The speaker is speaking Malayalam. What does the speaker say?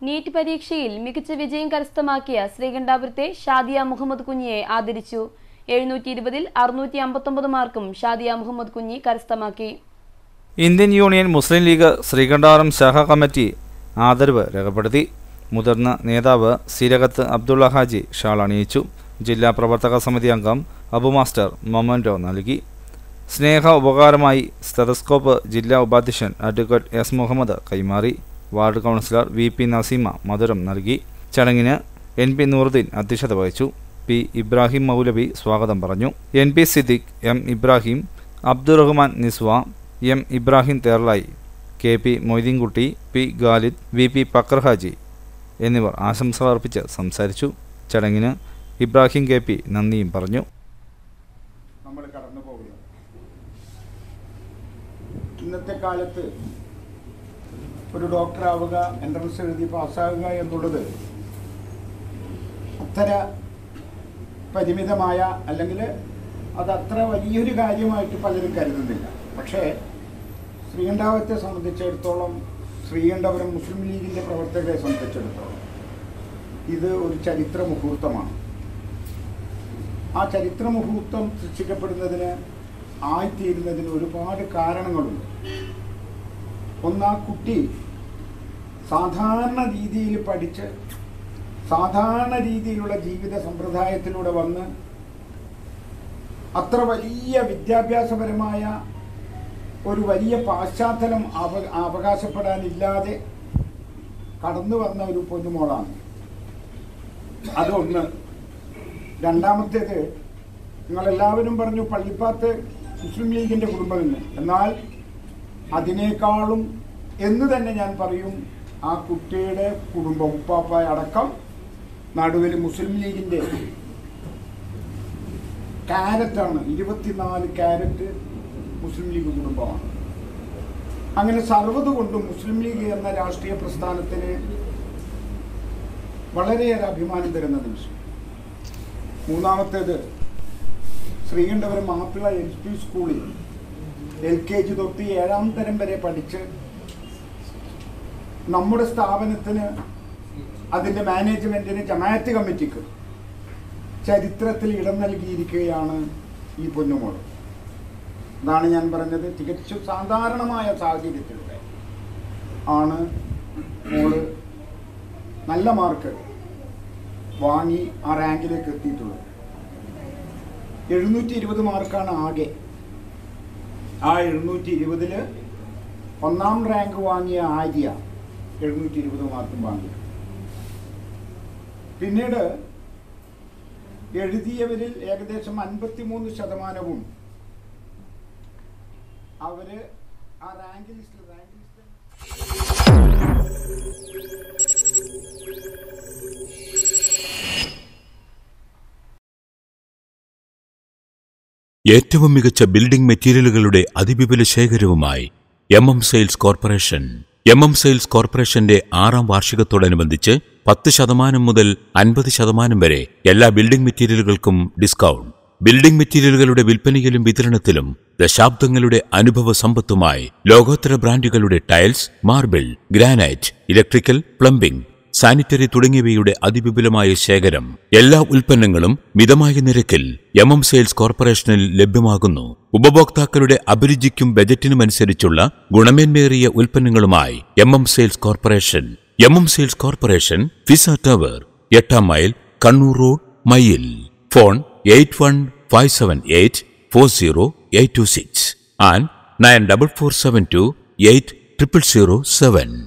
നീറ്റ് പരീക്ഷയിൽ മികച്ച വിജയം കരസ്ഥമാക്കിയ ശ്രീകണ്ഠാപുരത്തെ ഷാദിയ മുഹമ്മദ് കുഞ്ഞിയെ ആദരിച്ചു എഴുന്നൂറ്റി ഇരുപതിൽ അറുന്നൂറ്റി അമ്പത്തൊമ്പത് മാർക്കും ഷാദിയ മുഹമ്മദ് കുഞ്ഞി കരസ്ഥമാക്കി Indian Union Muslim League Sreekandapuram ശാഖ കമ്മിറ്റി ആദരവ് രേഖപ്പെടുത്തി മുതിർന്ന നേതാവ് സിരകത്ത് അബ്ദുള്ള ഹാജി ഷാൾ അണിയിച്ചു ജില്ലാ പ്രവർത്തക സമിതി അംഗം അബു മാസ്റ്റർ മൊമൻറ്റോ നൽകി സ്നേഹ ഉപകാരമായി സ്റ്റെതസ്കോപ്പ് ജില്ലാ ഉപാധ്യക്ഷൻ അഡ്വക്കേറ്റ് എസ് മുഹമ്മദ് കൈമാറി ward councillor V P Naseema മധുരം നൽകി ചടങ്ങിന് എൻ പി നൂറുദ്ദീൻ അധ്യക്ഷത വഹിച്ചു പി ഇബ്രാഹിം മൗലവി സ്വാഗതം പറഞ്ഞു N P Siddique M Ibrahim Abdurahman Nisva M Ibrahim Therlayi K P Moideenkutty P Khalid V P Pakkar Haji എന്നിവർ ആശംസകൾ അർപ്പിച്ച് സംസാരിച്ചു ചടങ്ങിന് ഇബ്രാഹിം കെ പി നന്ദിയും പറഞ്ഞു നമ്മൾ കടന്നു പോകുന്നത് ഇന്നത്തെ കാലത്ത് ഒരു ഡോക്ടർ ആവുക എൻട്രൻസ് എഴുതി പാസ്സാവുക എന്നുള്ളത് അത്ര പരിമിതമായ അല്ലെങ്കിൽ അത് അത്ര വലിയൊരു കാര്യമായിട്ട് പലരും കരുതുന്നില്ല പക്ഷേ ശ്രീകണ്ഠാപുരത്തെ സംബന്ധിച്ചിടത്തോളം ശ്രീകണ്ഠപുരം മുസ്ലിം ലീഗിൻ്റെ പ്രവർത്തകരെ സംബന്ധിച്ചിടത്തോളം ഇത് ഒരു ചരിത്ര മുഹൂർത്തമാണ് ആ ചരിത്ര മുഹൂർത്തം സൃഷ്ടിക്കപ്പെടുന്നതിന് ആയിത്തീരുന്നതിന് ഒരുപാട് കാരണങ്ങളുണ്ട് ഒന്ന് ആ കുട്ടി സാധാരണ രീതിയിൽ പഠിച്ച് സാധാരണ രീതിയിലുള്ള ജീവിത സമ്പ്രദായത്തിലൂടെ വന്ന് അത്ര വലിയ വിദ്യാഭ്യാസപരമായ ഒരു വലിയ പാശ്ചാത്തലം അവ അവകാശപ്പെടാനില്ലാതെ കടന്നു വന്ന ഒരു പൊന്നുമോളാണ് അതൊന്ന് രണ്ടാമത്തേത് നിങ്ങളെല്ലാവരും പറഞ്ഞു പള്ളിപ്പാത്ത് മുസ്ലിം ലീഗിൻ്റെ കുടുംബമെന്ന് എന്നാൽ അതിനേക്കാളും എന്ന് തന്നെ ഞാൻ പറയും ആ കുട്ടിയുടെ കുടുംബം ഉപ്പാപ്പായ അടക്കം നടുവിൽ മുസ്ലിം ലീഗിൻ്റെ ക്യാരറ്റാണ് ഇരുപത്തിനാല് ക്യാരറ്റ് മുസ്ലിം ലീഗ് കുടുംബമാണ് അങ്ങനെ സർവ്വത് കൊണ്ടും മുസ്ലിം ലീഗ് എന്ന രാഷ്ട്രീയ പ്രസ്ഥാനത്തിന് വളരെയേറെ അഭിമാനം തരുന്ന നിമിഷം മൂന്നാമത്തേത് ശ്രീകണ്ഠപുരം മാപ്പിള എൽ പി സ്കൂളിൽ എൽ കെ ജി തൊട്ട് ഏഴാം തരം വരെ പഠിച്ച് നമ്മുടെ സ്ഥാപനത്തിന് അതിൻ്റെ മാനേജ്മെൻറ്റിന് ജമാഅത്ത് കമ്മിറ്റിക്ക് ചരിത്രത്തിൽ ഇടം നൽകിയിരിക്കുകയാണ് ഈ പൊന്നുമോൾ അതാണ് ഞാൻ പറഞ്ഞത് തികച്ചും സാധാരണമായ സാഹചര്യത്തിലൂടെ ആണ് മോള് നല്ല മാർക്ക് വാങ്ങി ആ റാങ്കിലേക്ക് എത്തിയിട്ടുള്ളത് എഴുന്നൂറ്റി ഇരുപത് മാർക്കാണ് ആകെ ആ എഴുന്നൂറ്റി ഇരുപതില് ഒന്നാം റാങ്ക് വാങ്ങിയ ആര്യ എഴുന്നൂറ്റി ഇരുപത് മാർക്കും വാങ്ങി പിന്നീട് എഴുതിയവരിൽ ഏകദേശം അൻപത്തിമൂന്ന് ശതമാനവും അവര് ആ റാങ്ക് ലിസ്റ്റിൽ റാങ്ക് ലിസ്റ്റ് ഏറ്റവും മികച്ച ബിൽഡിംഗ് മെറ്റീരിയലുകളുടെ അതിവിപുല ശേഖരവുമായി M M sales corporation M M sales കോർപ്പറേഷന്റെ ആറാം വാർഷികത്തോടനുബന്ധിച്ച് പത്ത് ശതമാനം മുതൽ അൻപത് ശതമാനം വരെ എല്ലാ ബിൽഡിംഗ് മെറ്റീരിയലുകൾക്കും ഡിസ്കൗണ്ട് ബിൽഡിംഗ് മെറ്റീരിയലുകളുടെ വിൽപ്പനയിലും വിതരണത്തിലും ദശാബ്ദങ്ങളുടെ അനുഭവ സമ്പത്തുമായി ലോകോത്തര ബ്രാൻഡുകളുടെ tiles marble granite electrical plumbing sanitary തുടങ്ങിയവയുടെ അതിവിപുലമായ ശേഖരം എല്ലാ ഉൽപ്പന്നങ്ങളും മിതമായ നിരക്കിൽ എം എം സെയിൽസ് കോർപ്പറേഷനിൽ ലഭ്യമാകുന്നു ഉപഭോക്താക്കളുടെ അഭിരുചിക്കും ബജറ്റിനുമനുസരിച്ചുള്ള ഗുണമേന്മേറിയ ഉൽപ്പന്നങ്ങളുമായി M M sales corporation M M sales corporation Fiza tower എട്ടാം മൈൽ കണ്ണൂർ റോഡ് മയിൽ phone eight one five seven eight four zero eight two six and nine double four seven two eight triple zero seven